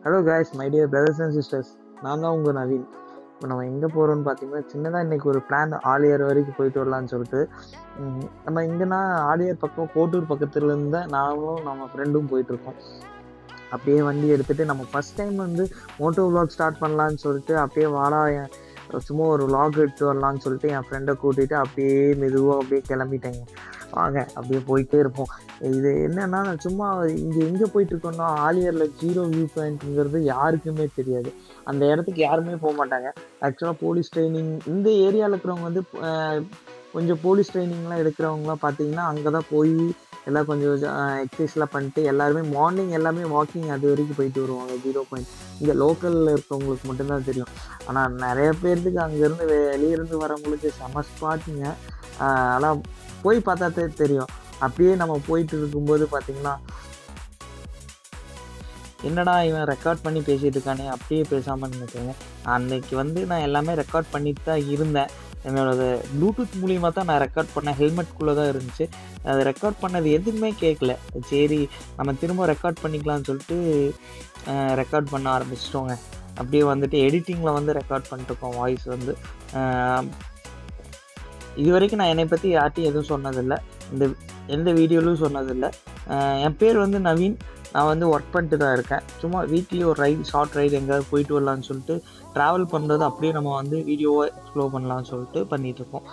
Hello guys my dear brothers and sisters நான் தான் உங்கள் நவீன் இப்போ நம்ம எங்கே போகிறோம்னு பார்த்தீங்கன்னா சின்னதாக இன்னைக்கு ஒரு பிளான் ஆலியர் வரைக்கும் போயிட்டு வரலான்னு சொல்லிட்டு ம், நம்ம இங்கேனா ஆலியர் பக்கம் கோட்டூர் பக்கத்துல இருந்து நானும் நம்ம ஃப்ரெண்டும் போயிட்டுருக்கோம் அப்படியே வண்டி எடுத்துகிட்டு நம்ம ஃபஸ்ட் டைம் வந்து மோட்டோ vlog ஸ்டார்ட் பண்ணலான்னு சொல்லிட்டு அப்படியே வாடா என் சும்மா ஒரு vlog எடுத்து வரலான்னு சொல்லிட்டு என் ஃப்ரெண்டை கூட்டிகிட்டு அப்படியே மெதுவாக அப்படியே கிளம்பிட்டேங்க வாங்க அப்படியே போயிட்டே இருப்போம் இது என்னன்னா நான் சும்மா இங்கே எங்கே போயிட்டு இருக்கோம்னா ஆலியரில் ஜீரோ வியூ பாயிண்ட்டுங்கிறது யாருக்குமே தெரியாது அந்த இடத்துக்கு யாருமே போக மாட்டாங்க ஆக்சுவலாக போலீஸ் ட்ரைனிங் இந்த ஏரியாவில் இருக்கிறவங்க வந்து அஹ், கொஞ்சம் போலீஸ் ட்ரைனிங்லாம் எடுக்கிறவங்களாம் பார்த்தீங்கன்னா அங்கே தான் போய் எல்லாம் கொஞ்சம் எக்ஸசைஸ்லாம் பண்ணிட்டு எல்லாருமே மார்னிங் எல்லாமே வாக்கிங் அது வரைக்கும் போயிட்டு வருவாங்க ஜீரோ பாயிண்ட் இங்கே லோக்கலில் இருக்கவங்களுக்கு மட்டும்தான் தெரியும் ஆனால் நிறைய பேர்த்துக்கு அங்கேருந்து வெளியிருந்து வரவங்களுக்கு செம ஸ்பாட்டுங்க ஆனால் போய் பார்த்தா தெ- தெரியும் அப்படியே நம்ம போயிட்டு இருக்கும்போது பார்த்தீங்கன்னா என்னடா இவன் ரெக்கார்ட் பண்ணி பேசிட்டு இருக்கானே அப்படியே பேசாமல் நினைக்கிறேங்க அன்னைக்கு வந்து நான் எல்லாமே ரெக்கார்ட் பண்ணிட்டு தான் இருந்தேன் என்னோட ப்ளூடூத் மூலியமாக தான் நான் ரெக்கார்ட் பண்ணேன் ஹெல்மெட்குள்ளே தான் இருந்துச்சு அது ரெக்கார்ட் பண்ணது எதுவுமே கேட்கல சரி நம்ம திரும்ப ரெக்கார்ட் பண்ணிக்கலாம்னு சொல்லிட்டு ரெக்கார்ட் பண்ண ஆரம்பிச்சிட்டோங்க அப்படியே வந்துட்டு எடிட்டிங்கில் வந்து ரெக்கார்ட் பண்ணிட்டுருக்கோம் வாய்ஸ் வந்து அஹ், இது வரைக்கும் நான் என்னை பற்றி யார்ட்டையும் எதுவும் சொன்னதில்லை இந்த எந்த வீடியோலையும் சொன்னதில்லை அஹ், என் பேர் வந்து நவீன் நான் வந்து ஒர்க் பண்ணிட்டு தான் இருக்கேன் சும்மா வீக்லி ஒரு ரைடு ஷார்ட் ரைடு எங்கேயாவது போயிட்டு வரலான்னு சொல்லிட்டு ட்ராவல் பண்ணுறது அப்படியே நம்ம வந்து வீடியோவை எக்ஸ்ப்ளோர் பண்ணலாம்னு சொல்லிட்டு பண்ணிகிட்ருக்கோம்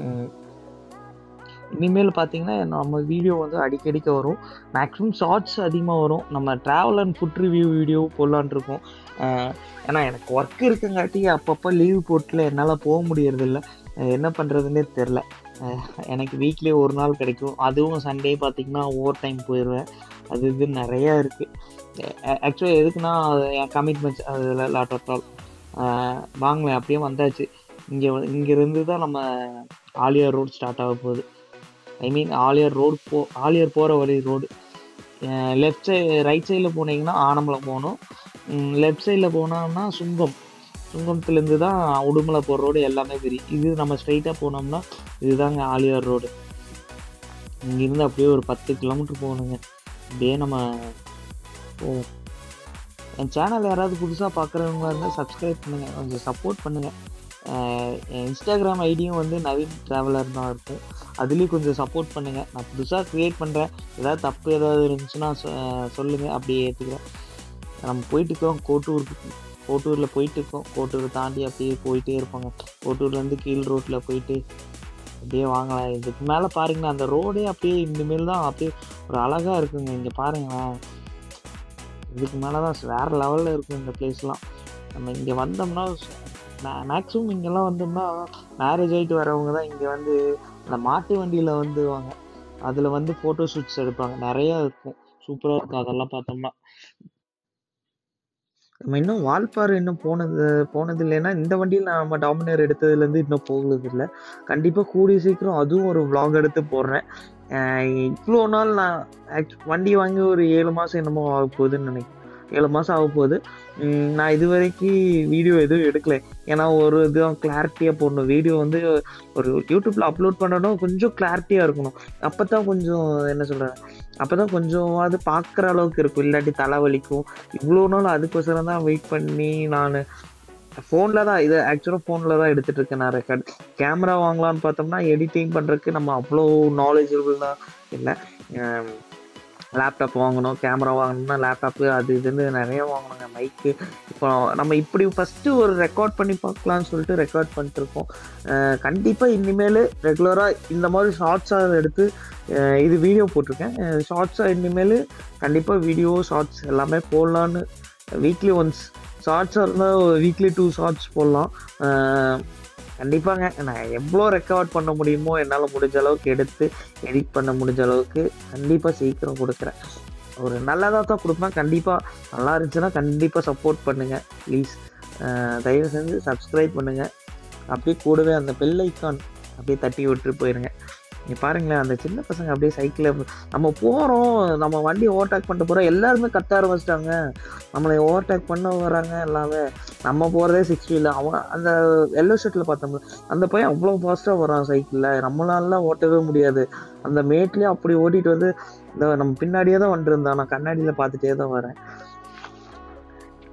இனிமேல் பார்த்தீங்கன்னா நம்ம வீடியோ வந்து அடிக்கடிக்க வரும் மேக்ஸிமம் ஷார்ட்ஸ் அதிகமாக வரும் நம்ம travel and food review video போடலான் இருக்கோம் அஹ் ஏன்னா எனக்கு ஒர்க் இருக்குங்காட்டி அப்பப்போ லீவ் போட்டில் என்னால் போக முடியறதில்ல அஹ் என்ன பண்ணுறதுன்னே தெரில எனக்கு வீக்லி ஒரு நாள் கிடைக்கும் அதுவும் சண்டே பார்த்தீங்கன்னா ஓவர் டைம் போயிடுவேன் அது இது நிறையா இருக்குது ஆக்சுவலாக எதுக்குன்னா அது என் கமிட்மெண்ட்ஸ் அதில் லாட் ஆஃப் ஆல் வாங்களேன் அப்படியே வந்தாச்சு இங்கே இங்கேருந்து தான் நம்ம ஆலியார் ரோடு ஸ்டார்ட் ஆக போகுது ஐ மீன் ஆலியார் ரோடு போ ஆலியார் போகிற வழி ரோடு லெஃப்ட் சைடு ரைட் சைடில் போனீங்கன்னா ஆனமலை போகணும் லெஃப்ட் சைடில் போனோம்னா சுங்கம் சுங்கத்துலேருந்து தான் உடுமலை போகிற ரோடு எல்லாமே தெரியும் இது நம்ம ஸ்ட்ரைட்டாக போனோம்னா இதுதாங்க ஆலியார் ரோடு இங்கேருந்து அப்படியே ஒரு பத்து கிலோமீட்டர் போகணுங்க அப்படியே நம்ம போவோம் என் சேனல் யாராவது புதுசாக பார்க்குறவங்களா இருந்தால் சப்ஸ்கிரைப் பண்ணுங்கள் கொஞ்சம் சப்போர்ட் பண்ணுங்கள் என் இன்ஸ்டாகிராம் ஐடியும் வந்து நவீன் ட்ராவலர் தான் இருக்கும் அதுலேயும் கொஞ்சம் சப்போர்ட் பண்ணுங்கள் நான் புதுசாக க்ரியேட் பண்ணுறேன் ஏதாவது தப்பு ஏதாவது இருந்துச்சுன்னா சொ- சொல்லுங்கள் அப்படியே ஏற்றுக்கிறேன் நம்ம போயிட்டு இருக்கோம் கோட்டூருக்கு கோட்டூரில் போயிட்டு இருக்கோம் கோட்டூரை தாண்டி அப்படியே போயிட்டே இருப்பாங்க கோட்டூர்லேருந்து கீழ் ரோட்டில் போயிட்டு அப்படியே வாங்கலாம் இதுக்கு மேலே பாருங்களேன் அந்த ரோடே அப்படியே இனிமேல் தான் அப்படியே ஒரு அழகாக இருக்குங்க இங்கே பாருங்களேன் இதுக்கு மேலே தான் வேறு லெவலில் இருக்கும் இந்த பிளேஸ்லாம் நம்ம இங்கே வந்தோம்னா மேக்ஸிமம் இங்கெல்லாம் வந்தோம்னா மேரேஜ் ஆகிட்டு வரவங்க தான் இங்கே வந்து அந்த மாட்டு வண்டியில் வந்துவாங்க அதில் வந்து ஃபோட்டோ ஷூட்ஸ் எடுப்பாங்க நிறையா இருக்கும் சூப்பராக இருக்கும் அதெல்லாம் பார்த்தோம்னா நம்ம இன்னும் வால்பாறை இன்னும் போனது போனது இல்லைன்னா இந்த வண்டியில் நம்ம டாமினர் எடுத்ததுலேருந்து இன்னும் போகிறது இல்லை கண்டிப்பாக கூடிய சீக்கிரம் அதுவும் ஒரு vlog எடுத்து போடுறேன் இவ்வளோ நாள் நான் ஆக்ச்- வண்டி வாங்கி ஒரு ஏழு மாதம் என்னமோ ஆக போகுதுன்னு நினைக்கிறேன் ஏழு மாதம் ஆக போகுது உம், நான் இது வரைக்கும் வீடியோ எதுவும் எடுக்கல ஏன்னா ஒரு இதுவும் கிளாரிட்டியாக போடணும் வீடியோ வந்து ஒரு யூடியூப்பில் அப்லோட் பண்ணணும் கொஞ்சம் கிளாரிட்டியாக இருக்கணும் அப்போ தான் கொஞ்சம் என்ன சொல்கிறேன் அப்போ தான் கொஞ்சமாவது பார்க்குற அளவுக்கு இருக்கும் இல்லாட்டி தலைவலிக்கும் இவ்வளோ நாள் அதுக்கோசரம் தான் வெயிட் பண்ணி நான் ஃபோனில் தான் இது ஆக்சுவலாக ஃபோனில் தான் எடுத்துகிட்டு இருக்கேன் நான் ரெக்கார்ட் கேமரா வாங்கலாம்னு பார்த்தோம்னா எடிட்டிங் பண்ணுறதுக்கு நம்ம அவ்வளோ நாலேஜபிள் தான் இல்லை லேப்டாப் வாங்கணும் கேமரா வாங்கணும்னா லேப்டாப்பு அது இதுன்னு நிறைய வாங்கணுங்க மைக்கு இப்போ நம்ம இப்படி ஃபஸ்ட்டு ஒரு ரெக்கார்ட் பண்ணி பார்க்கலாம்னு சொல்லிட்டு ரெக்கார்ட் பண்ணிட்டு இருக்கோம் கண்டிப்பாக இனிமேல் ரெகுலராக இந்த மாதிரி ஷார்ட்ஸாக எடுத்து அஹ் இது வீடியோ போட்டிருக்கேன் ஷார்ட்ஸாக இனிமேல் கண்டிப்பாக வீடியோ ஷார்ட்ஸ் எல்லாமே போடலான்னு வீக்லி ஒன்ஸ் ஷார்ட்ஸாக இருந்தால் வீக்லி டூ ஷார்ட்ஸ் போடலாம் அஹ் கண்டிப்பாங்க நான் எவ்வளோ ரெக்கவர் பண்ண முடியுமோ என்னால் முடிஞ்ச அளவுக்கு எடுத்து எடிட் பண்ண முடிஞ்ச அளவுக்கு கண்டிப்பாக சீக்கிரம் கொடுக்குறேன் ஒரு நல்லதாக தான் கொடுப்பேன் கண்டிப்பாக நல்லா இருந்துச்சுன்னா கண்டிப்பாக சப்போர்ட் பண்ணுங்கள் ப்ளீஸ் தயவு செஞ்சு சப்ஸ்கிரைப் பண்ணுங்கள் அப்படியே கூடவே அந்த பெல் ஐக்கான் அப்படியே தட்டி விட்டு போயிருங்க நீ பாருங்களேன் அந்த சின்ன பசங்க அப்படியே சைக்கிளில் நம்ம போகிறோம் நம்ம வண்டி ஓவர்டேக் பண்ணிட்டு போகிறோம் எல்லாருமே கத்த ஆரம்பிச்சிட்டாங்க நம்மளை ஓவர்டேக் பண்ண வராங்க எல்லாமே நம்ம போகிறதே சிக்ஸ்டியில் அவன் அந்த எல்லோ ஷர்ட்டில் பார்த்தோம்ல அந்த பையன் அவ்வளோ ஃபாஸ்ட்டாக வரான் சைக்கிளில் நம்மளால ஓட்டவே முடியாது அந்த மேட்லேயே அப்படி ஓட்டிட்டு வந்து இந்த நம்ம பின்னாடியே தான் வந்துருந்தான் நான் கண்ணாடியில் பார்த்துட்டே தான் வரேன்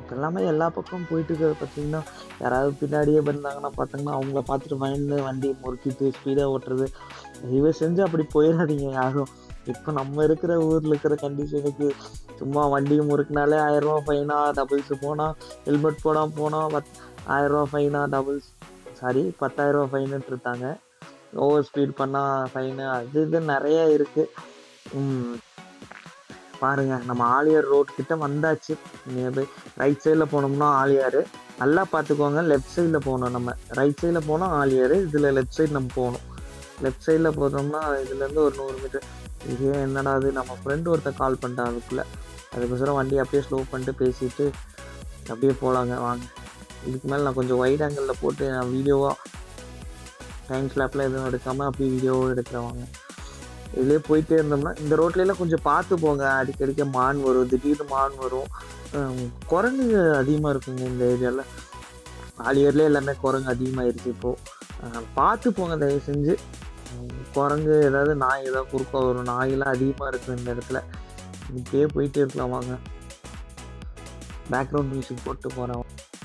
இப்போ எல்லாமே எல்லா பக்கமும் போயிட்டு இருக்கிறது பார்த்தீங்கன்னா யாராவது பின்னாடியே வந்தாங்கன்னா பார்த்தீங்கன்னா அவங்கள பார்த்துட்டு பயந்து வண்டி முறுக்கிட்டு ஸ்பீடாக ஓட்டுறது தயவு செஞ்சு அப்படி போயிடாதீங்க யாரும் இப்போ நம்ம இருக்கிற ஊரில் இருக்கிற கண்டிஷனுக்கு சும்மா வண்டி முறுக்குனாலே ஆயிரரூவா ஃபைனா டபுள்ஸ் போனால் ஹெல்மெட் போடாமல் போனால் பத் ஆயிரரூவா ஃபைனா டபுள்ஸ் சாரி பத்தாயிரரூவா ஃபைனுட்டு இருக்காங்க ஓவர் ஸ்பீட் பண்ணால் ஃபைனு அது இது நிறைய இருக்குது பாருங்க நம்ம ஆலியார் ரோட் கிட்ட வந்தாச்சு நியர்பை ரைட் சைடில் போனோம்னா ஆலியார் நல்லா பார்த்துக்கோங்க லெஃப்ட் சைடில் போகணும் நம்ம ரைட் சைடில் போனால் ஆலியார் இதில் லெஃப்ட் சைடு நம்ம போகணும் லெஃப்ட் சைடில் போனோம்னா இதுலேருந்து ஒரு நூறு மீட்டர் இது என்னடா அது நம்ம ஃப்ரெண்டு ஒருத்தன் கால் பண்ணிட்டான் அதுக்குள்ளே அதுக்கோசரம் வண்டி அப்படியே ஸ்லோ பண்ணிட்டு பேசிட்டு அப்படியே போகலாங்க வாங்க இதுக்கு மேலே நான் கொஞ்சம் வைட் ஆங்கிளில் போட்டு நான் வீடியோவாக டைம் ஸ்லாப்பில் எதுவும் எடுக்காமல் அப்படியே வீடியோவும் எடுக்கிறேன் வாங்க இதுலேயே போயிட்டே இருந்தோம்னா இந்த ரோட்லலாம் கொஞ்சம் பார்த்து போங்க அடிக்கடிக்க மான் வரும் திடீர்னு மான் வரும் ஹம், குரங்கு அதிகமாக இருக்குங்க இந்த ஏரியாவில் ஆலியர்லேயே எல்லாமே குரங்கு அதிகமாகிருச்சு இப்போது பார்த்து போங்க தயவு செஞ்சு ஹம், குரங்கு ஏதாவது நாய் ஏதாவது குறுக்க வரும் நாயெல்லாம் அதிகமாக இருக்கும் இந்த இடத்துல இப்படியே போயிட்டே இருக்கலாம் வாங்க பேக்ரவுண்ட் மியூசிக் போட்டு போகிறேன்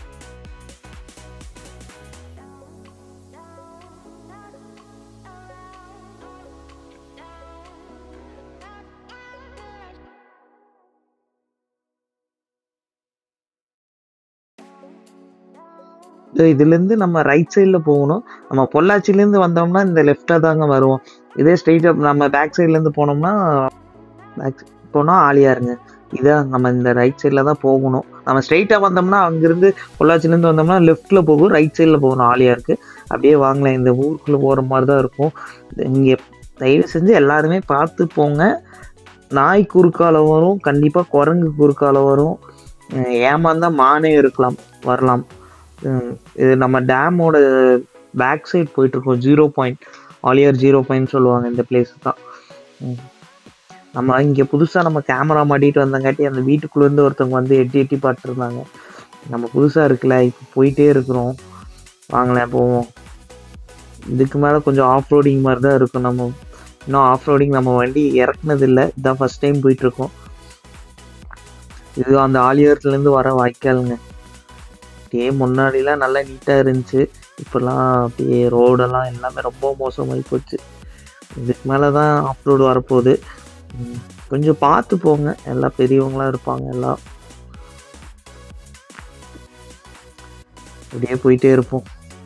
இதுலேருந்து நம்ம ரைட் சைடில் போகணும் நம்ம பொள்ளாச்சிலேருந்து வந்தோம்னா இந்த லெஃப்டாக தாங்க வருவோம் இதே ஸ்ட்ரெயிட்டாக நம்ம பேக் சைட்லேருந்து போனோம்னா பேக் போனால் ஆலியாருங்க இதான் நம்ம இந்த ரைட் சைடில் தான் போகணும் நம்ம ஸ்ட்ரெயிட்டாக வந்தோம்னா அங்கேருந்து பொள்ளாச்சிலேருந்து வந்தோம்னா லெஃப்ட்டில் போகும் ரைட் சைடில் போகணும் ஆலியாருக்கு அப்படியே வாங்கலாம் இந்த ஊருக்குள்ளே போகிற மாதிரி தான் இருக்கும் இங்கே தயவு செஞ்சு எல்லாருமே பார்த்து போங்க நாய் குறுக்கால வரும் கண்டிப்பாக குரங்கு குறுக்கால வரும் அஹ் ஏமாந்தா மானே இருக்கலாம் வரலாம் உம் இது நம்ம டேமோட பேக் சைடு போயிட்டுருக்கோம் zero point Aliyar zero point சொல்லுவாங்க இந்த பிளேஸ் தான் உம் நம்ம இங்கே புதுசாக நம்ம கேமரா மாட்டிட்டு வந்தங்காட்டி அந்த வீட்டுக்குள்ளேருந்து ஒருத்தவங்க வந்து எட்டி எட்டி பார்த்துருந்தாங்க நம்ம புதுசாக இருக்குல்ல இப்போ போயிட்டே இருக்கிறோம் வாங்களேன் போவோம் இதுக்கு மேலே கொஞ்சம் ஆஃப் ரோடிங் மாதிரி தான் இருக்கும் நம்ம இன்னும் ஆஃப் ரோடிங் நம்ம வண்டி இறக்குனது இல்லை இதான் ஃபர்ஸ்ட் டைம் போயிட்டுருக்கோம் இது அந்த ஆலியர்லேருந்து வர வாய்க்காலுங்க அப்படியே முன்னாடிலாம் நல்லா நீட்டாக இருந்துச்சு இப்போல்லாம் அப்படியே ரோடெல்லாம் எல்லாமே ரொம்ப மோசமாகி போச்சு இதுக்கு மேலே தான் ஆஃப் ரோடு வரப்போகுது உம் கொஞ்சம் பார்த்து போங்க எல்லாம் பெரியவங்களாம் இருப்பாங்க எல்லாம் அப்படியே போயிட்டே இருப்போம்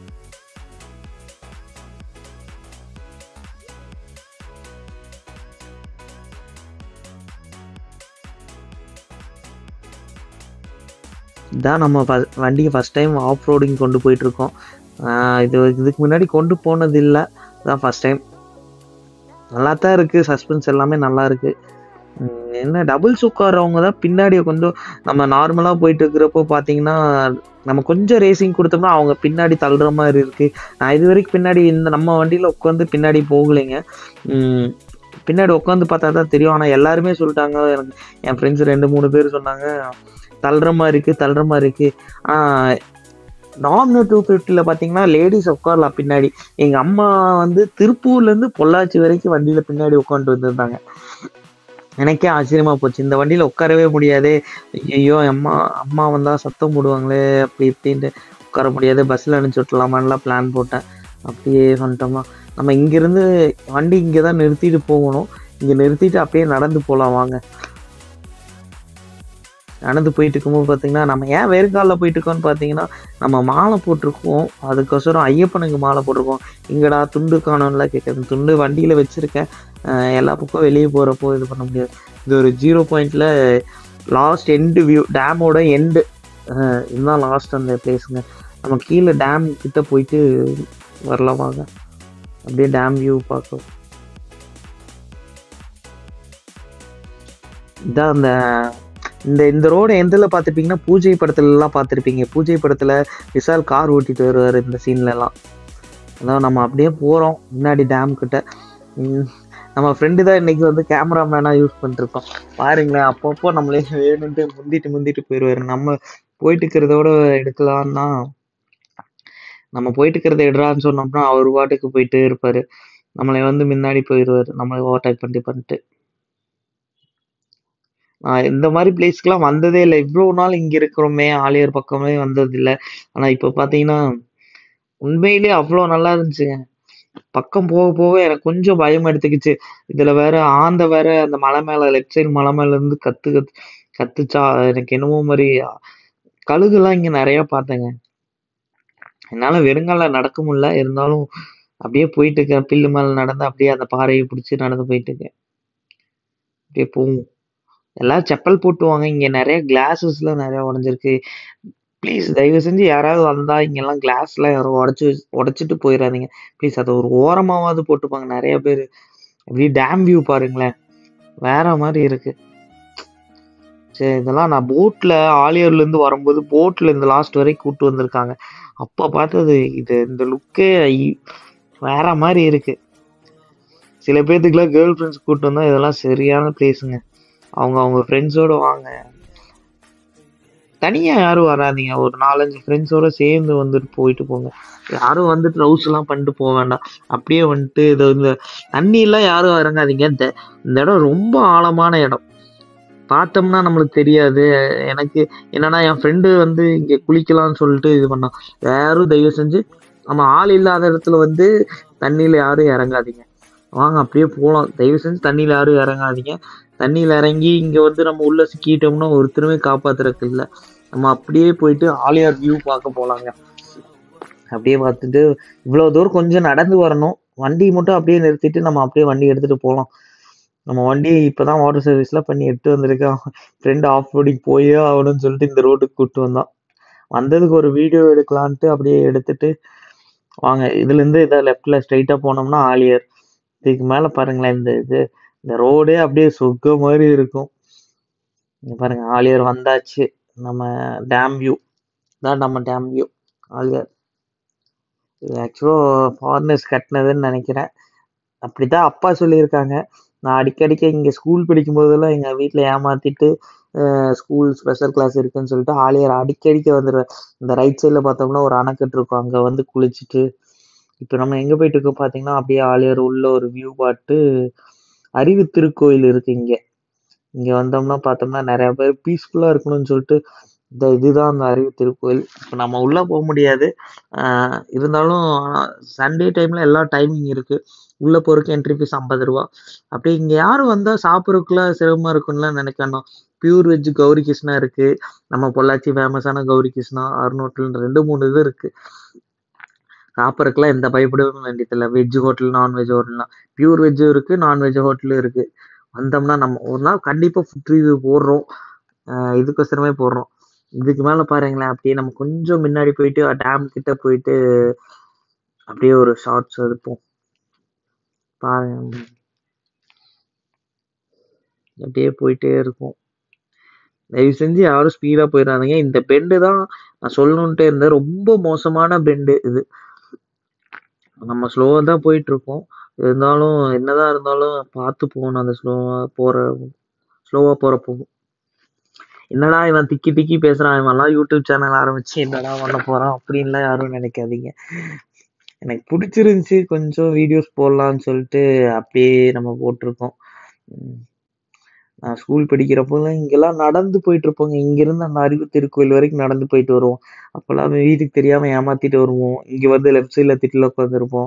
இதான் நம்ம ஃப- வண்டியை ஃபஸ்ட் டைம் ஆஃப் ரோடிங் கொண்டு போயிட்டுருக்கோம் இது இதுக்கு முன்னாடி கொண்டு போனது இல்லை இதான் ஃபஸ்ட் டைம் நல்லா தான் இருக்குது சஸ்பென்ஸ் எல்லாமே நல்லா இருக்குது என்ன டபுள்ஸ் உட்காரவங்க தான் பின்னாடி கொஞ்சம் நம்ம நார்மலாக போயிட்டு இருக்கிறப்போ பார்த்தீங்கன்னா நம்ம கொஞ்சம் ரேசிங் கொடுத்தோம்னா அவங்க பின்னாடி தள்ளுற மாதிரி இருக்குது நான் இது வரைக்கும் பின்னாடி இந்த நம்ம வண்டியில் உட்காந்து பின்னாடி போகலைங்க உம், பின்னாடி உட்காந்து பார்த்தா தான் தெரியும் ஆனால் எல்லாருமே சொல்லிட்டாங்க எனக்கு என் ஃப்ரெண்ட்ஸ் ரெண்டு மூணு பேர் சொன்னாங்க தள்ளுற மாதிரி இருக்குது தள்ளுற மாதிரி இருக்குது ஆனால் நாமினல் டூ ஃபிஃப்டியில் பார்த்தீங்கன்னா லேடிஸ் உட்காரலாம் பின்னாடி எங்கள் அம்மா வந்து திருப்பூர்லேருந்து பொள்ளாச்சி வரைக்கும் வண்டியில் பின்னாடி உட்காந்துட்டு வந்திருந்தாங்க எனக்கே ஆச்சரியமா போச்சு இந்த வண்டியில் உட்காரவே முடியாதே ஐயோ அம்மா அம்மா வந்தால் சத்தம் போடுவாங்களே அப்படி இப்படின்ட்டு உட்கார முடியாது பஸ்ஸில் அனுப்பிச்சி விட்டலாமான்லாம் பிளான் போட்டேன் அப்படியே வந்துட்டோமா நம்ம இங்கேருந்து வண்டி இங்கே தான் நிறுத்திட்டு போகணும் இங்கே நிறுத்திட்டு அப்படியே நடந்து போகலாம் வாங்க நடந்து போயிட்டு இருக்கும்போது பார்த்தீங்கன்னா நம்ம ஏன் வேர்க்காலில் போயிட்டு இருக்கோம்னு பார்த்தீங்கன்னா நம்ம மாலை போட்டிருக்கோம் அதுக்கோசரம் ஐயப்பனுக்கு மாலை போட்டிருக்கோம் இங்கடா துண்டு காணோம்ல கேட்குறது துண்டு வண்டியில் வச்சுருக்கேன் அஹ் எல்லா பக்கம் வெளியே போகிறப்போ இது பண்ண முடியாது இது ஒரு ஜீரோ பாயிண்டில் லாஸ்ட் எண்டு வியூ டேமோட எண்டு இதுதான் லாஸ்ட் அந்த பிளேஸுங்க நம்ம கீழே டேம் கிட்ட போயிட்டு வரலாம் வாங்க அப்படியே டேம் வியூ பார்க்கலாம் இதான் அந்த இந்த இந்த ரோடு எந்தில் பார்த்துருப்பீங்கன்னா பூஜை படத்துலலாம் பார்த்துருப்பீங்க பூஜை படத்தில் விஷால் கார் ஓட்டிட்டு வருவார் இந்த சீன்லலாம் அதான் நம்ம அப்படியே போகிறோம் முன்னாடி டேம் கிட்ட உம், நம்ம ஃப்ரெண்டு தான் இன்னைக்கு வந்து கேமராமேனாக யூஸ் பண்ணிருக்கோம் பாருங்களேன் அப்பப்போ நம்மளே வேணுன்ட்டு முந்திட்டு முந்திட்டு போயிடுவாரு நம்ம போயிட்டு இருக்கிறதோட எடுக்கலான்னா நம்ம போயிட்டு இருக்கிறத எடுறான்னு சொன்னோம்னா அவர் பாட்டுக்கு போயிட்டே இருப்பாரு நம்மளை வந்து முன்னாடி போயிடுவார் நம்மளை ஓவர்டேக் பண்ணிட்டு பண்ணிட்டு நான் இந்த மாரி பிளேஸ்க்குலாம் வந்ததே இல்ல. இவ்ளோ நாள் இங்க இருக்கிறோமே, ஆழியார் பக்கமே வந்ததில்ல. ஆனா இப்ப பார்த்தீங்கன்னா, உண்மையிலேயே அவ்ளோ நல்லா இருந்துச்சுங்க. பக்கம் போக போக எனக்கு கொஞ்சம் பயம் எடுத்துக்கிச்சு. இதுல வேற ஆந்தை வேற அந்த மலை மேல லெஃப்ட் சைடு மலை மேல இருந்து கத்து கத்து கத்துச்சா, எனக்கு என்னமோ மாரி கழுகுலாம் இங்க நெறைய பார்த்தேங்க. என்னால வெறுங்கால்ல நடக்க முடியல. இருந்தாலும் அப்படியே போயிட்டு இருக்கேன். பில்லு மேல நடந்து அப்படியே அந்த பாறைய புடிச்சு நடந்து போயிட்டு இருக்கேன். அப்படியே போவும். எல்லாரும் செப்பல் போட்டு வாங்க. இங்க நெறைய கிளாஸஸ்லாம் நெறைய உடைஞ்சிருக்கு. ப்ளீஸ் தயவு செஞ்சு யாராவது வந்தா இங்கலாம் கிளாஸ்லாம் யாரும் உடைச்சு உடைச்சுட்டு போயிறாதீங்க. ப்ளீஸ் அத ஒரு ஓரமாவாவது போட்டுப்பாங்க. நெறைய பேரு. அப்படியே டேம் வியூ பாருங்களேன். வேற மாரி இருக்கு. சரி இதெல்லாம் நான் போட்ல ஆழியார்லேருந்து வரும்போது போட்ல இந்த லாஸ்ட் வரைக்கும் கூட்டு வந்திருக்காங்க. அப்ப பார்த்தது இது இந்த லுக்கே ஐ வேற மாரி இருக்கு. சில பேத்துக்குலாம் கேர்ள் ஃபிரெண்ட்ஸ் கூட்டு வந்தா இதெல்லாம் சரியான பிளேஸுங்க. அவங்க அவங்க ஃப்ரெண்ட்ஸோட வாங்க. தனியா யாரும் வராதீங்க. ஒரு 4, 5 ஃப்ரெண்ட்ஸோட சேர்ந்து வந்துட்டு போயிட்டு போங்க. யாரும் வந்துட்டு ரவுஸ்லாம் பண்ணிட்டு போ வேண்டாம். அப்படியே வந்துட்டு இது இந்த தண்ணிலாம் யாரும் இறங்காதீங்க. இந்த இந்த இடம் ரொம்ப ஆழமான இடம். பார்த்தோம்னா நம்மளுக்கு தெரியாது. எனக்கு என்னன்னா என் ஃப்ரெண்டு வந்து இங்க குளிக்கலாம்னு சொல்லிட்டு இது பண்ணான். யாரும் தயவு செஞ்சு நம்ம ஆள் இல்லாத இடத்துல வந்து தண்ணியில யாரும் இறங்காதீங்க. வாங்க அப்படியே போலாம். தயவு செஞ்சு தண்ணியில யாரும் இறங்காதீங்க. தண்ணியில இறங்கி இங்க வந்து நம்ம உள்ள சிக்கிட்டோம்னா ஒருத்தருமே காப்பாத்துறதுக்கு இல்ல. நம்ம அப்படியே போயிட்டு ஆழியார் வியூ பார்க்க போலாங்க. அப்படியே பார்த்துட்டு இவ்வளோ தூரம் கொஞ்சம் நடந்து வரணும். வண்டி மட்டும் அப்படியே நிறுத்திட்டு நம்ம அப்படியே வண்டி எடுத்துட்டு போலாம். நம்ம வண்டி இப்பதான் வாட்டர் சர்வீஸ்லாம் பண்ணி எடுத்துட்டு வந்திருக்கான். ஃப்ரெண்ட் ஆஃப் ரோடிங் போயே ஆகணும்னு சொல்லிட்டு இந்த ரோட்டுக்கு கூட்டு வந்தான். வந்ததுக்கு ஒரு வீடியோ எடுக்கலான்ட்டு அப்படியே எடுத்துட்டு வாங்க. இதுலேருந்து இத லெஃப்ட்ல ஸ்ட்ரெயிட்டா போனோம்னா ஆழியார். இதுக்கு மேல பாருங்களேன் இந்த இது இந்த ரோடே அப்படியே சொர்க்கம் மாரி இருக்கும். இங்க பாருங்க ஆழியார் வந்தாச்சு. நம்ம டேம் வியூ. இதான் நம்ம டேம் வியூ. ஆழியார். இது ஆக்சுவலா ஃபாரினர்ஸ் கட்டுனதுன்னு நெனைக்கிறேன். அப்படித்தான் அப்பா சொல்லியிருக்காங்க. நான் அடிக்கடிக்க இங்க ஸ்கூல் படிக்கும்போதெல்லாம் எங்க வீட்ல ஏமாத்திட்டு, அ ஸ்கூல் ஸ்பெஷல் கிளாஸ் இருக்குன்னு சொல்லிட்டு ஆழியார் அடிக்கடிக்க வந்துருவேன். இந்த ரைட் சைடுல பார்த்தோம்னா ஒரு அணைக்கட்டு இருக்கும். அங்க வந்து குளிச்சுட்டு, இப்ப நம்ம எங்க போயிட்டு இருக்கோம் பார்த்தீங்கன்னா, அப்படியே ஆழியார் உள்ள ஒரு வியூ பாட்டு அறிவு திருக்கோயில் இருக்கு இங்க. இங்க வந்தோம்னா பார்த்தோம்னா நெறைய பேர் பீஸ்ஃபுல்லா இருக்கணும்னு சொல்லிட்டு, இந்த இதுதான் அந்த அறிவு திருக்கோயில். இப்ப நம்ம உள்ள போ முடியாது. அ இருந்தாலும் சண்டே டைம்ல எல்லா டைமிங் இருக்கு. உள்ள போறதுக்கு என்ட்ரி ஃபீஸ் ரூ. 50. அப்படியே இங்க யாரும் வந்தா சாப்பிடறதுக்குலாம் சிரமமா இருக்கும்னுலாம் நெனைக்க வேண்டாம். பியூர் வெஜ் கௌரி கிருஷ்ணா இருக்கு. நம்ம பொள்ளாச்சி ஃபேமஸான கௌரி கிருஷ்ணா, அருண் ஹோட்டல்னு 2, 3 இது இருக்கு. சாப்பிடறதுக்குலாம் எந்த பயப்படவும் வேண்டியதில்ல. வெஜ் ஹோட்டல், நான்வெஜ் ஹோட்டல்லாம். பியூர் வெஜ்ஜும் இருக்கு, நான்வெஜ் ஹோட்டலும் இருக்கு. வந்தோம்னா நம்ம ஒரு நாள் கண்டிப்பா ஃபுட் ரிவ்யூ போடுறோம். அ இதுக்கோசரமே போடுறோம். இதுக்கு மேல பாருங்களேன், அப்படியே நம்ம கொஞ்சம் முன்னாடி போயிட்டு டேம் கிட்ட போயிட்டு அப்படியே ஒரு ஷார்ட்ஸ் எடுப்போம். பாருங்க. அப்படியே போயிட்டே இருக்கும். தயவு செஞ்சு யாரும் ஸ்பீடா போயிறாதீங்க. இந்த பெண்டு தான் நான் சொல்லணுன்ட்டே இருந்தேன். ரொம்ப மோசமான பெண்டு இது. நம்ம ஸ்லோவா தான் போயிட்டுருக்கோம். இருந்தாலும் என்னதான் இருந்தாலும் பார்த்து போகணும் அந்த ஸ்லோவா போற ஸ்லோவா போறப்போ. என்னடா இவன் திக்கி திக்கி பேசுறான். இவன்லாம் யூடியூப் சேனல் ஆரம்பிச்சு என்னடா பண்ண போறான் அப்படின்லாம் யாரும் நெனைக்காதீங்க. எனக்கு புடிச்சிருந்துச்சு. கொஞ்சம் வீடியோஸ் போடலான்னு சொல்லிட்டு அப்படியே நம்ம போட்டுருக்கோம். ம். நான் ஸ்கூல் படிக்கிறப்போலாம் இங்கெல்லாம் நடந்து போயிட்டுருப்போங்க. இங்கேருந்து அந்த அறிவு திருக்கோயில் வரைக்கும் நடந்து போயிட்டு வருவோம். அப்பலாம் வீட்டுக்கு தெரியாம ஏமாத்திட்டு வருவோம். இங்க வந்து லெஃப்ட் சைடுல திட்டுல உட்காந்துருப்போம்.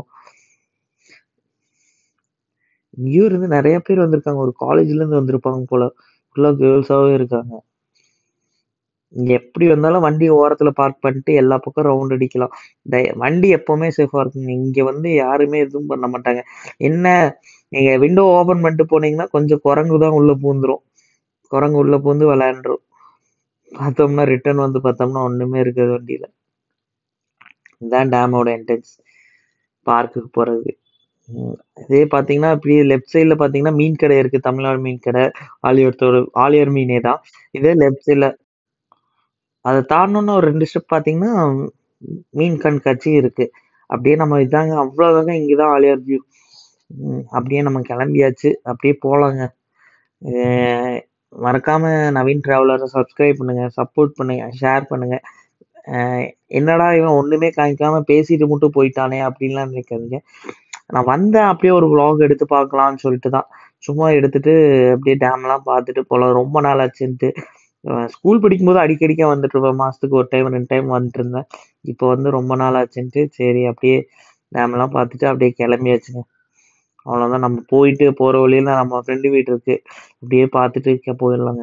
இங்கேயும் இருந்து நெறைய பேர் வந்திருக்காங்க. ஒரு காலேஜ்லேருந்து வந்திருப்பாங்க போல. ஃபுல்லா கேர்ல்ஸாவே இருக்காங்க. இங்க எப்படி வந்தாலும் வண்டிய ஓரத்துல பார்க் பண்ணிட்டு எல்லா பக்கம் ரவுண்ட் அடிக்கலாம். டய வண்டி எப்பவுமே சேஃபா இருக்குங்க. இங்க வந்து யாருமே எதுவும் பண்ண மாட்டாங்க. என்ன நீங்க விண்டோ ஓப்பன் பண்ணிட்டு போனீங்கன்னா, கொஞ்சம் குரங்கு தான் உள்ள பூந்துரும். குரங்கு உள்ள பூந்து விளையாண்டுரும். பார்த்தோம்னா ரிட்டர்ன் வந்து பார்த்தோம்னா ஒண்ணுமே இருக்காது வண்டியில. இதான் டேமோட என்ட்ரன்ஸ். பார்க்குக்கு போறது. ம். இதே பார்த்தீங்கன்னா, அப்படியே லெஃப்ட் சைடுல பார்த்தீங்கன்னா, மீன் கடை இருக்கு. தமிழ்நாடு மீன் கடை. ஆழியார் ஆழியார் மீனே தான். இதே லெஃப்ட் சைடுல அத தாண்டுனோம்னா ஒரு 2 ஸ்டெப் பார்த்தீங்கன்னா, மீன் கண்காட்சி இருக்கு. அப்படியே நம்ம இதாங்க அவ்வளோதாங்க இங்க தான் ஆழியார் வியூ. ம். அப்படியே நம்ம கிளம்பியாச்சு. அப்படியே போலாங்க. அ மறக்காம நவீன் டிராவலர சப்ஸ்கிரைப் பண்ணுங்க, சப்போர்ட் பண்ணுங்க, ஷேர் பண்ணுங்க. அ என்னடா இவன் ஒண்ணுமே காமிக்காம பேசிட்டு மட்டும் போயிட்டானே அப்படின்லாம் நினைக்காதீங்க. நான் வந்தேன் அப்படியே ஒரு விளாக் எடுத்து பார்க்கலாம்னு சொல்லிட்டு தான். சும்மா எடுத்துட்டு அப்படியே டேம்லாம் பார்த்துட்டு போகலாம் ரொம்ப நாள் ஆச்சுன்ட்டு ஸ்கூல் படிக்கும்போது அடிக்கடிக்க வந்துட்டு இருப்பேன் மாதத்துக்கு ஒரு டைம் ரெண்டு டைம் வந்துட்டு இருந்தேன் இப்போ வந்து ரொம்ப நாள் ஆச்சுன்ட்டு சரி அப்படியே டேம்லாம் பார்த்துட்டு அப்படியே கிளம்பியாச்சுங்க அவ்வளோதான் நம்ம போயிட்டு போகிற வழியில நம்ம ஃப்ரெண்டு வீடு இருக்கு அப்படியே பார்த்துட்டு கே- போயிடலாங்க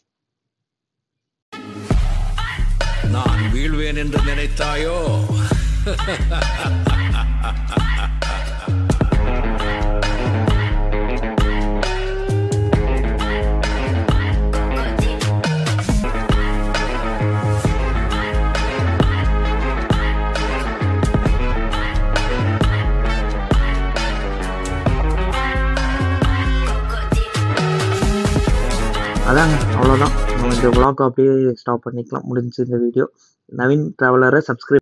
நான் வீழ்வேன் என்று நினைத்தாயோ அதாங்க அவ்வளோதான் நம்ம இந்த vlog அப்படியே ஸ்டாப் பண்ணிக்கலாம் முடிஞ்சு இந்த வீடியோ நவீன் ட்ராவலரை சப்ஸ்கிரைப்